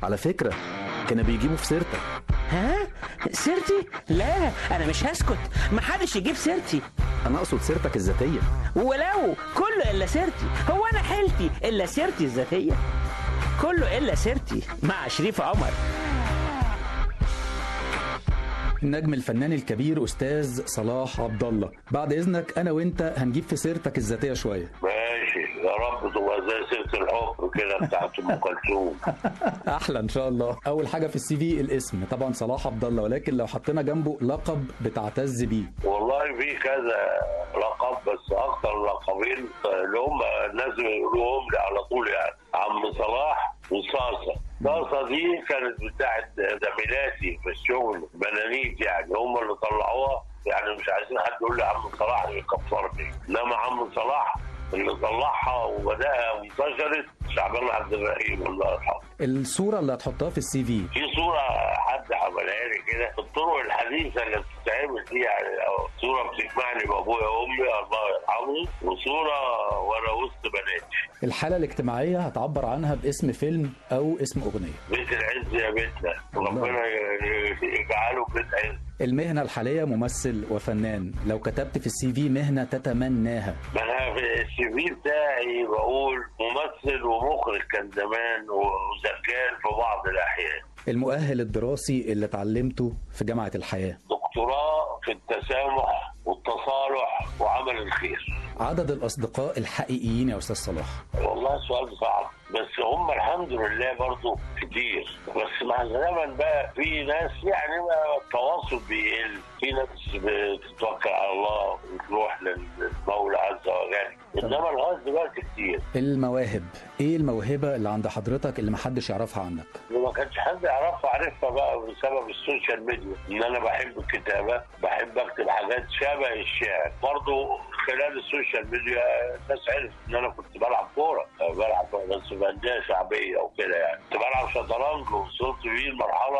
على فكرة كانوا بيجيبوا في سيرتك ها سيرتي لا انا مش هسكت محدش يجيب سيرتي أنا أقصد سيرتك الذاتية ولو كله الا سيرتي هو انا حيلتي الا سيرتي الذاتيه كله الا سيرتي مع شريف عمر النجم الفنان الكبير أستاذ صلاح عبد الله بعد إذنك أنا وأنت هنجيب في سيرتك الذاتية شوية ماشي يا رب تبقى زي سيره الحب كده بتاعت ام كلثوم احلى ان شاء الله اول حاجه في السي في الاسم طبعا صلاح عبد الله ولكن لو حطينا جنبه لقب بتعتز بيه والله في كذا لقب بس اكتر لقبين اللي هم لازم يقولوهم لي على طول يعني عم صلاح وصاصه صاصه دي كانت بتاعت زميلاتي في الشغل بنانيت يعني هم اللي طلعوها يعني مش عايزين حد يقول لي عم صلاح يكفرني انما عم صلاح اللي طلعها وبداها وانتشرت شعبان عبد الرحيم الله يرحمه الصوره اللي هتحطها في السي في في صورة حد عملها لي كده في الطرق الحديثة اللي بتتعمل دي يعني أو صورة بتجمعني بأبويا وأمي الله يرحمهم وصورة وأنا وسط بناتي الحاله الاجتماعيه هتعبر عنها باسم فيلم او اسم اغنيه بيت العز يا بيتنا ربنا يجعله بيت عز المهنه الحاليه ممثل وفنان لو كتبت في السي في مهنه تتمناها ما انا في السي في بتاعي بقول ممثل ومخرج كان زمان وزكال في بعض الاحيان المؤهل الدراسي اللي اتعلمته في جامعه الحياه دكتوراه في التسامح والتصالح وعمل الخير عدد الاصدقاء الحقيقيين يا استاذ صلاح والله سؤال صعب بس هم الحمد لله برضو كتير بس مع الزمن بقى في ناس يعني بقى التواصل بيقل في ناس بتتوكل على الله وتروح للمولى عز وجل انما لغايه دلوقتي كتير المواهب ايه الموهبه اللي عند حضرتك اللي محدش يعرفها عنك ما كانش حد يعرفها عرفها بقى بسبب السوشيال ميديا ان انا بحب الكتابه بحب اكتب حاجات شبه الشعر برضو خلال السوشيال ميديا الناس عرفت ان انا كنت بلعب كوره بلعب كورة بس في انديه شعبيه وكده يعني كنت بلعب شطرنج ووصلت بيه لمرحله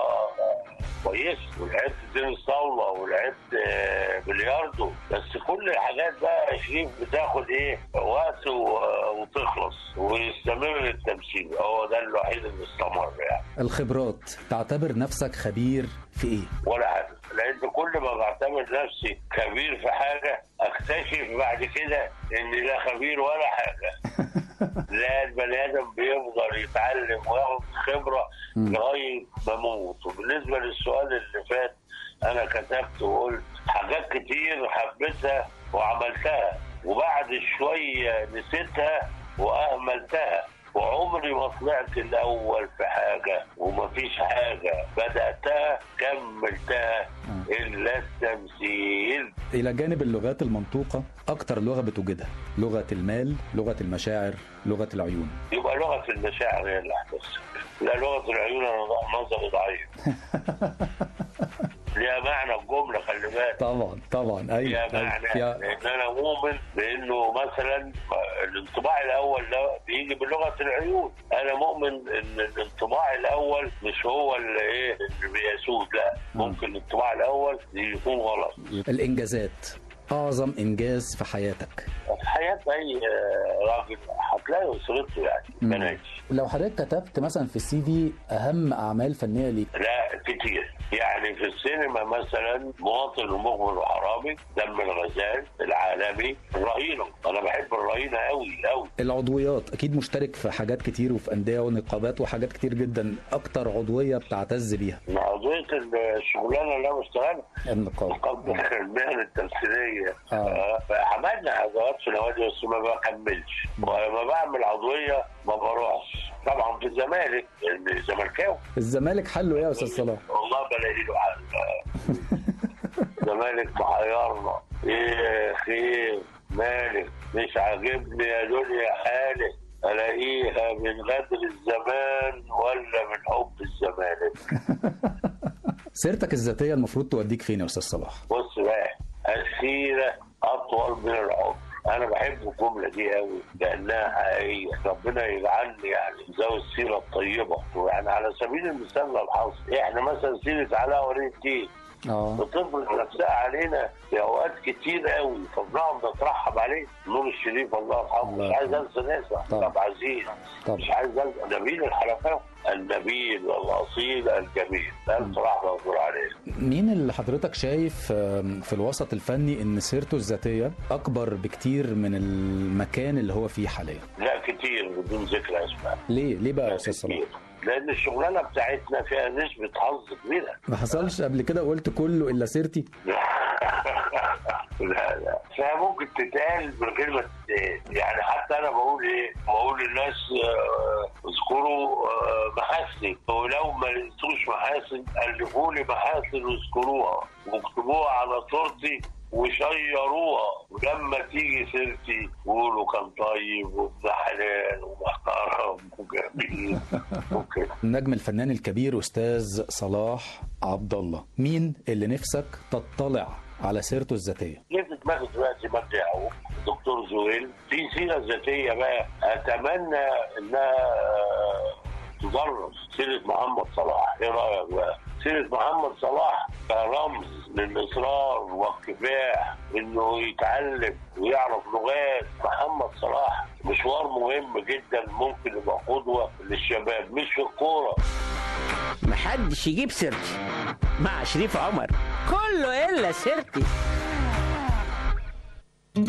كويس ولعبت تنس طاوله ولعبت آه، بلياردو بس كل الحاجات بقى يا شريف بتاخد ايه وقت و- وتخلص ويستمر التمثيل هو ده الوحيد اللي استمر يعني الخبرات تعتبر نفسك خبير في ايه ولا حاجه لان كل ما بعتبر نفسي خبير في حاجه اكتشف بعد كده اني لا خبير ولا حاجه لا البني ادم بيفضل يتعلم وياخد خبره لغايه ما اموت وبالنسبه للسؤال اللي فات انا كتبت وقلت حاجات كتير حبيتها وعملتها وبعد شويه نسيتها واهملتها وعمري ما طلعت الاول في حاجه ومفيش حاجه بداتها كملتها الا التمثيل الى جانب اللغات المنطوقه اكتر لغه بتوجدها لغه المال لغه المشاعر لغه العيون يبقى لغه المشاعر هي اللي هتحس لا لغه العيون انا نظري ضعيف ليها معنى الجمله خلي بالك طبعا طبعا ليها ايوه معنى فيها- لان انا مؤمن بانه مثلا الانطباع الاول ده بيجي بلغه العيون انا مؤمن ان الانطباع الاول مش هو اللي ايه اللي بيسود لا ممكن الانطباع الاول يكون غلط الانجازات اعظم انجاز في حياتك في حياه اي راجل هتلاقي اسرته يعني بناتي لو حضرتك كتبت مثلا في السي في اهم اعمال فنيه ليك لا كتير يعني في السينما مثلا مواطن ومخبر وحرامي دم الغزال العالمي الرهينه انا بحب الرهينه قوي قوي العضويات اكيد مشترك في حاجات كتير وفي انديه ونقابات وحاجات كتير جدا اكتر عضويه بتعتز بيها عضويه الشغلانه اللي انا بشتغلها النقابه قبل المهنه التمثيليه آه. آه. عملنا عضويات في نوادي بس ما بكملش ولما بعمل عضويه ما بروحش طبعا في الزمالك لان زملكاوي الزمالك حله ايه يا استاذ صلاح والله بلاقي له حل الزمالك محيرنا ايه خير مالك مش عاجبني يا دنيا حالك الاقيها من غدر الزمان ولا من حب الزمالك سيرتك الذاتيه المفروض توديك فين يا استاذ صلاح بص بقى السيره اطول من العمر انا بحب الجمله دي قوي لانها حقيقيه ربنا يجعلني يعني ذوي السيره الطيبه يعني على سبيل المثال لو الحظ احنا مثلا سيره علاء ولي الدين اه بتفرض نفسها علينا في اوقات كتير قوي فبنقعد نترحب عليه نور الشريف الله يرحمه الله مش عايز انسى ناس طبعا. عبد العزيز طبعا. مش عايز انسى نبيل الحلقات النبيل الاصيل الجميل ده بصراحه مقدور عليه مين اللي حضرتك شايف آم، في الوسط الفني ان سيرته الذاتيه اكبر بكتير من المكان اللي هو فيه حاليا لا كتير بدون ذكر اسماء ليه ليه بقى يا لا استاذ صلاح كتير. لان الشغلانه بتاعتنا فيها نسبه حظ كبيره ما حصلش قبل كده قلت كله الا سيرتي لا لا فممكن تتقال من غير ما تتقال يعني حتى انا بقول ايه بقول للناس آه، اذكروا آه، محاسني ولو ما لقيتوش محاسن الفوا لي محاسن واذكروها واكتبوها على صورتي وشيروها ولما تيجي سيرتي قولوا كان طيب وابن حلال ومحترم وجميل وكده النجم الفنان الكبير استاذ صلاح عبد الله مين اللي نفسك تطلع على سيرته الذاتيه جه في دماغي دلوقتي مجدي يعقوب دكتور زويل في سيره ذاتيه بقى اتمنى انها آه، تدرس سيره محمد صلاح ايه رايك بقى؟ سيره محمد صلاح كرمز للاصرار والكفاح انه يتعلم ويعرف لغات محمد صلاح مشوار مهم جدا ممكن يبقى قدوه للشباب مش في الكوره محدش يجيب سيرتي مع شريف عمر كله الا سيرتي